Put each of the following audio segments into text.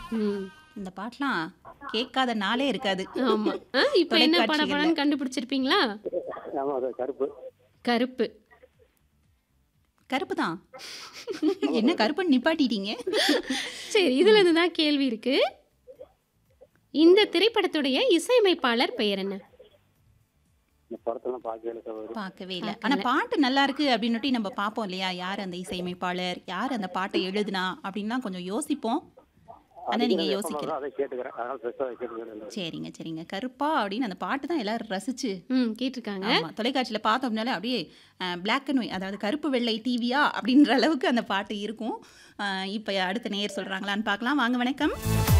ம் இந்த பாட்டெலாம் கேட்காத நாளே இருக்காது ஆமா ஆ இப்போ என்ன பட தொலைக்காட்சிகள்ல. படம்னு கண்டுபிடிச்சிருப்பீங்களா ஆமா அது கருப்பு கருப்பு கருப்பு தான் என்ன கருப்புன்னு நிப்பாட்டிட்டீங்க சரி இதுல இருந்து தான் கேள்வி இருக்கு இந்த திரைப்படத்துடைய இசையமைப்பாளர் பெயர் என்ன இந்த படத்தெல்லாம் பார்க்கல சகோதரி பார்க்கவே இல்லை ஆனால் பாட்டு நல்லா இருக்கு அப்படின்னுட்டு நம்ம பார்ப்போம் இல்லையா யார் அந்த இசையமைப்பாளர் யார் அந்த பாட்டை எழுதுனா அப்படின்லாம் கொஞ்சம் யோசிப்போம் ஆனால் நீங்கள் யோசிக்கல அதை கேட்டுக்கிறேன் அதனால பெருசாக அதை கேட்டுக்கிறேன் சரிங்க சரிங்க கருப்பா அப்படின்னு அந்த பாட்டு தான் எல்லாரும் ரசிச்சு ம் கேட்டிருக்காங்க ஆமா தொலைக்காட்சியில் பார்த்தோம் அப்படின்னாலே அப்படியே பிளாக் அண்ட் ஒயிட் அதாவது கருப்பு வெள்ளை டிவியா அப்படின்ற அளவுக்கு அந்த பாட்டு இருக்கும் இப்போ அடுத்த நேர் சொல்கிறாங்களான்னு பார்க்கலாம் வாங்க வணக்கம்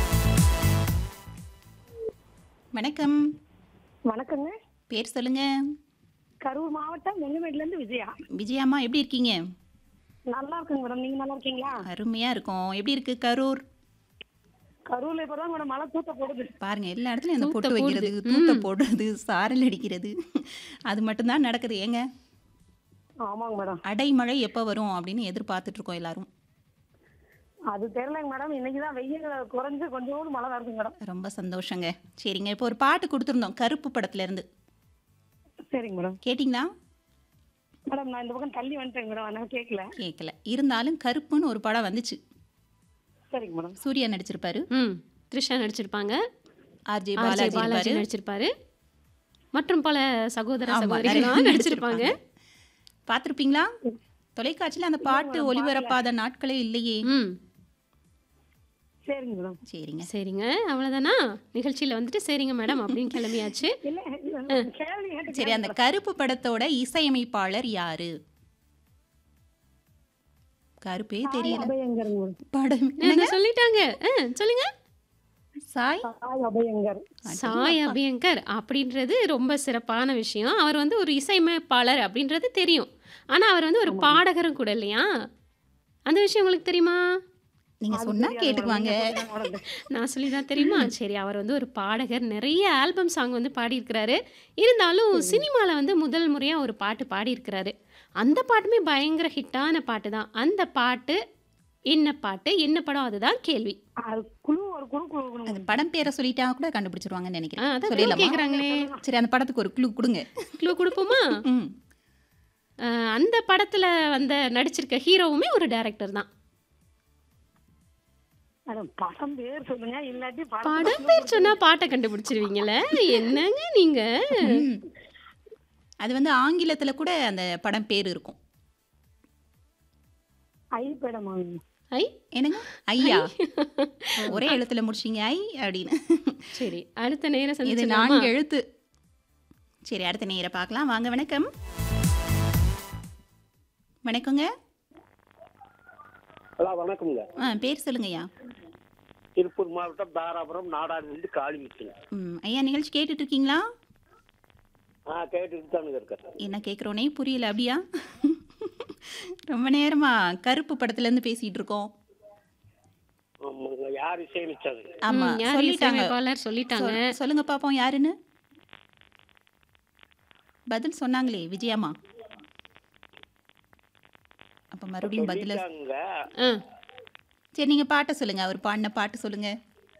வணக்கம் வணக்கங்க பேர் சொல்லுங்க கரூர் மாவட்டம் வெங்கமேட்ல இருந்து விஜயா விஜயாம்மா எப்படி இருக்கீங்க நல்லா இருக்குங்க மேடம் நீங்க நல்லா இருக்கீங்களா அருமையா இருக்கும் எப்படி இருக்கு கரூர் கரூர்ல இப்பதான் மேடம் மழை தூத்த போடுது பாருங்க எல்லா இடத்துலயும் இந்த தூத்த பொட்டு போடுது. வைக்கிறது தூத்த போடுறது சாரல் அடிக்கிறது அது மட்டும்தான் நடக்குது ஏங்க ஆமாங்க மேடம் அடைமழை எப்போ வரும் அப்படின்னு எதிர்பார்த்துட்டு இருக்கோம் எல்லாரும் அது தெரியலங்க மேடம் இன்னைக்குதான் வெயில் குறைஞ்சு கொஞ்சோண்டு மழை வருதுங்க மேடம் ரொம்ப சந்தோஷங்க சரிங்க இப்போ ஒரு பாட்டு கொடுத்துருந்தோம் கருப்பு படத்துல இருந்து சரிங்க மேடம் கேட்டிங்களா மேடம் நான் இந்த பக்கம் தள்ளி வந்துட்டேங்க மேடம் அதனால கேட்கல கேட்கல இருந்தாலும் கருப்புன்னு ஒரு படம் வந்துச்சு சரிங்க மேடம் சூர்யா நடிச்சிருப்பாரு ம் த்ரிஷா நடிச்சிருப்பாங்க ஆர்ஜே ஆர்ஜே பாலாஜி பாலாஜி இருப்பாரு நடிச்சிருப்பாரு மற்றும் பல சகோதர ஆமா, நிறைய சகோதரிகளும் நடிச்சிருப்பாங்க பார்த்துருப்பீங்களா தொலைக்காட்சியில் அந்த பாட்டு ஒளிபரப்பாத நாட்களே இல்லையே ம் சரிங்க மேடம் சரிங்க சரிங்க அவ்வளோதானா நிகழ்ச்சியில் வந்துட்டு சரிங்க மேடம் அப்படின்னு கிளம்பியாச்சு இல்ல இல்ல, கேள்வி கேட்டு சரி அந்த கருப்பு படத்தோட இசையமைப்பாளர் யாரு கருப்பே தெரியல அபயங்கர் மேடம் படம் என்னங்க சொல்லிட்டாங்க ஆ, சொல்லுங்க சாய் சாய் அபயங்கர் சாய் அபியங்கர் அப்படின்றது ரொம்ப சிறப்பான விஷயம் அவர் வந்து ஒரு இசையமைப்பாளர் அப்படின்றது தெரியும் ஆனால் அவர் வந்து ஒரு பாடகரும் கூட இல்லையா அந்த விஷயம் உங்களுக்கு தெரியுமா நீங்க சொன்னா கேட்டுக்குவாங்க நான் சொல்லி தான் தெரியுமா சரி அவர் வந்து ஒரு பாடகர் நிறைய ஆல்பம் சாங் வந்து பாடியிருக்கிறாரு இருந்தாலும் சினிமாவில் வந்து முதல் முறையாக ஒரு பாட்டு பாடியிருக்கிறாரு அந்த பாட்டுமே பயங்கர ஹிட்டான பாட்டு தான் அந்த பாட்டு என்ன பாட்டு என்ன படம் அதுதான் கேள்வி அது குழு ஒரு குழு குழு அந்த படம் பேரை சொல்லிட்டா கூட கண்டுபிடிச்சிருவாங்கன்னு ஆ, நினைக்கிறேன் அதான் சொல்லிடலாமா கேட்குறாங்களே சரி அந்த படத்துக்கு ஒரு க்ளூ கொடுங்க க்ளூ கொடுப்போமா ம் அஹ், அந்த படத்தில் வந்த நடிச்சிருக்க ஹீரோவுமே ஒரு டைரக்டர் தான் மேடம் படம் பேர் சொல்லுங்க இல்லாட்டி படம் பேர் சொன்னா பாட்டை கண்டுபிடிச்சிருவீங்கல்ல என்னங்க நீங்க ம். அது வந்து ஆங்கிலத்துல கூட அந்த படம் பேர் இருக்கும் ஐ படம் ஐ என்னங்க ஐயா ஒரே எழுத்துல முடிச்சிங்க ஐ அப்படின்னு சரி அடுத்த நேரம் இது சந்திச்சிடலாமா நான்கு எழுத்து சரி அடுத்த நேர பார்க்கலாம் வாங்க வணக்கம் வணக்கங்க ஹலோ வணக்கம்ங்க ஆ பேர் சொல்லுங்கய்யா திருப்பூர் மாவட்டம் தாராபுரம் நாடாடிலிருந்து காளிமுத்துங்க ம் ஐயா நிகழ்ச்சி கேட்டுட்டு இருக்கீங்களா ஆ கேட்டுட்டு தானுங்க இருக்கேன் என்ன கேட்குறோனே புரியல அப்படியா ரொம்ப நேரமா கருப்பு படத்துல இருந்து பேசிட்டு இருக்கோம் ஆமாங்க யார் இசையமைச்சாங்க ஆமா ம், யார் சொல்லிட்டாங்க இசையமைப்பாளர் சொல்லிட்டாங்க சொல்- சொல்லுங்க பாப்போம் யாருன்னு பதில் சொன்னாங்களே விஜயம்மா அப்ப மறுபடியும் பதில சொல்லிட்டாங்க ஆ, சரி நீங்க பாட்டை சொல்லுங்க அவர் பாடின பாட்டு சொல்லுங்க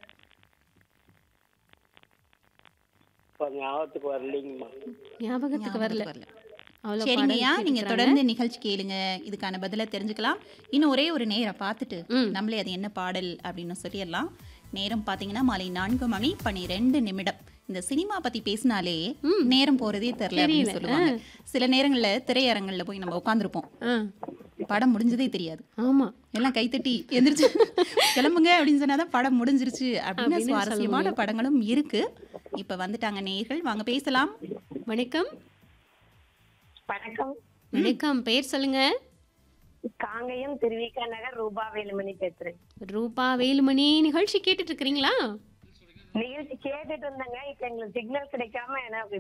இப்போ ஞாபகத்துக்கு வரலைங்கம்மா ஞாபகத்துக்கு வரல ஞாபகத்துக்கு வரல அவ்வளோ சரிங்கய்யா பாடல் நீங்க கேட்டிருக்கிறாங்க. தொடர்ந்து நிகழ்ச்சி கேளுங்க இதுக்கான பதிலை தெரிஞ்சுக்கலாம் இன்னும் ஒரே ஒரு நேரம் பார்த்துட்டு ம். நம்மளே அது என்ன பாடல் அப்படின்னு சொல்லிடலாம் நேரம் பார்த்தீங்கன்னா மாலை நான்கு மணி பன்னிரெண்டு நிமிடம் இந்த சினிமா பத்தி பேசினாலே நேரம் போறதே தெரியல அப்படின்னு சொல்லுவாங்க சில நேரங்கள்ல திரையரங்கள்ல போய் நம்ம உட்காந்துருப்போம் ஆ படம் முடிஞ்சதே தெரியாது ஆமா எல்லாம் கைத்தட்டி எந்திரிச்சு கிளம்புங்க அப்படின்னு சொன்னாதான் படம் முடிஞ்சிருச்சு அப்படின்னு அப்படின்னு சொல்ல சுவாரஸ்யமான படங்களும் இருக்கு இப்ப வந்துட்டாங்க நேயர்கள் வாங்க பேசலாம் வணக்கம் வணக்கம் வணக்கம் பேர் சொல்லுங்க காங்கயம் திருவிக்கா நகர் ரூபா வேலுமணி பேசுறேன் ரூபா வேலுமணி நிகழ்ச்சி கேட்டுட்டு இருக்கிறீங்களா நிகழ்ச்சி கேட்டுட்டு இருந்தேங்க இப்ப எங்களுக்கு சிக்னல் கிடைக்காம எனக்கு